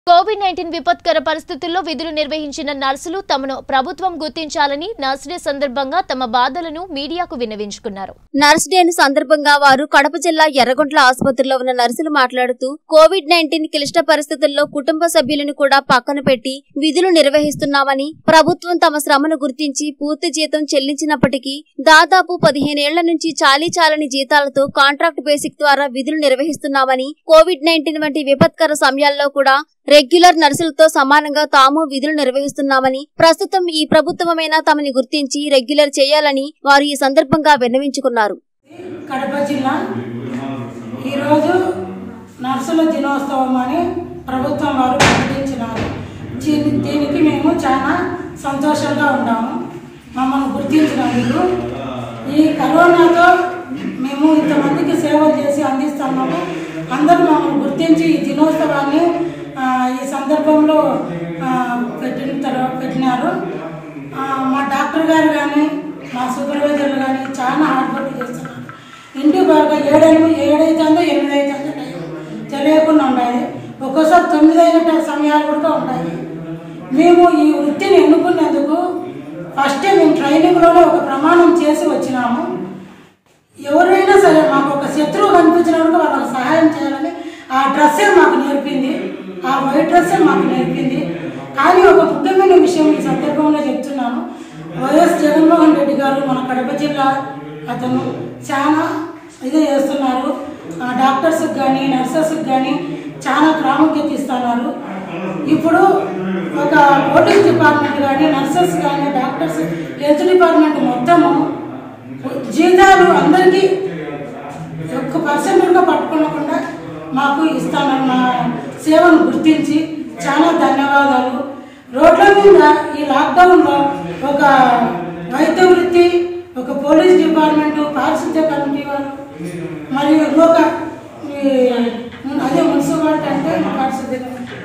Covid nineteen విపత్కర పరిస్థితుల్లో విధులు నిర్వహించిన నర్సులు తమను ప్రభుత్వం గుర్తించాలని నర్స్ డే సందర్భంగా తమ బాధలను మీడియాకు విన్నవించుకున్నారు నర్స్ డే సందర్భంగా వారు కడప జిల్లా ఎర్రగొంట్ల ఆసుపత్రిలో ఉన్న నర్సులు మాట్లాడుతూ కోవిడ్ నైన్టీన్ క్లిష్ట పరిస్థితుల్లో కుటుంబ సభ్యులను కూడా పక్కన పెట్టి విధులు నిర్వహిస్తున్నామని ప్రభుత్వం తమ శ్రమను గుర్తించి పూర్తి జీతం చెల్లించినప్పటికీ దాదాపు పదిహేనేళ్ల నుంచి చాలీ చాలని జీతాలతో కాంట్రాక్ట్ బేసిక్ ద్వారా విధులు నిర్వహిస్తున్నామని కోవిడ్ నైన్టీన్ వంటి విపత్కర సమయాల్లో కూడా రెగ్యులర్ నర్సులతో సమానంగా తాము విధులు నిర్వహిస్తున్నామని ప్రస్తుతం ఈ ప్రభుత్వమైనా తమని గుర్తించి రెగ్యులర్ చేయాలని వారు ఈ సందర్భంగా విన్నవించుకున్నారు కడప జిల్లా ఈరోజు నర్సుల దినోత్సవం అని ప్రభుత్వం వారు ప్రకటించినారు దీని- దీనికి మేము చాలా సంతోషంగా ఉన్నాము మమ్మల్ని గుర్తించినందుకు ఈ కరోనాతో మేము ఇంతమందికి సేవలు చేసి అందిస్తున్నాము అందరూ మమ్మల్ని గుర్తించి ఈ దినోత్సవాన్ని ఆ, ఈ సందర్భంలో ఆ, పెట్టిన తర్వాత పెట్టినారు ఆ, మా డాక్టర్ గారు కానీ మా సూపర్వైజర్లు కానీ చాలా హార్డ్ వర్క్ చేస్తున్నారు ఇంటికి బాగా ఏడెనిమి ఏడైతుందో ఎనిమిది అవుతుందో టైం తెలియకుండా ఉండాలి ఒక్కోసారి తొమ్మిది అయిన సమయాలు కూడా ఉంటాయి మేము ఈ వృత్తిని ఎన్నుకున్నందుకు ఫస్ట్ మేము ట్రైనింగ్లోనే ఒక ప్రమాణం చేసి వచ్చినాము ఎవరైనా సరే మాకు ఒక శత్రువు కనిపించినప్పుడు వాళ్ళకి సహాయం చేయాలని ఆ డ్రెస్సే మాకు నేర్పింది ఆ వైట్ డ్రెస్సే మాకు నేర్పింది కానీ ఒక ముఖ్యమైన విషయం ఈ సందర్భంలో చెప్తున్నాను వైఎస్ జగన్మోహన్ రెడ్డి గారు మన కడప జిల్లా అతను చాలా ఇదే చేస్తున్నారు ఆ డాక్టర్స్కి కానీ నర్సెస్కి కానీ చాలా ప్రాముఖ్యత ఇస్తున్నారు ఇప్పుడు ఒక పోలీస్ డిపార్ట్మెంట్ కానీ నర్సెస్ కానీ డాక్టర్స్ హెల్త్ డిపార్ట్మెంట్ మొత్తము జీతాలు అందరికీ ఒక్క పర్సెంట్ కూడా పట్టుకోకుండా మాకు ఇస్తానని మా సేవను గుర్తించి చాలా ధన్యవాదాలు రోడ్ల మీద ఈ లాక్డౌన్లో ఒక వైద్య వృత్తి ఒక పోలీస్ డిపార్ట్మెంటు పారిశుద్ధ్య కమిటీ వాళ్ళు మరియు ఇంకొక ఈ అదే మున్సిపాలిటీ అంటే పారిశుద్ధ్య కమిటీ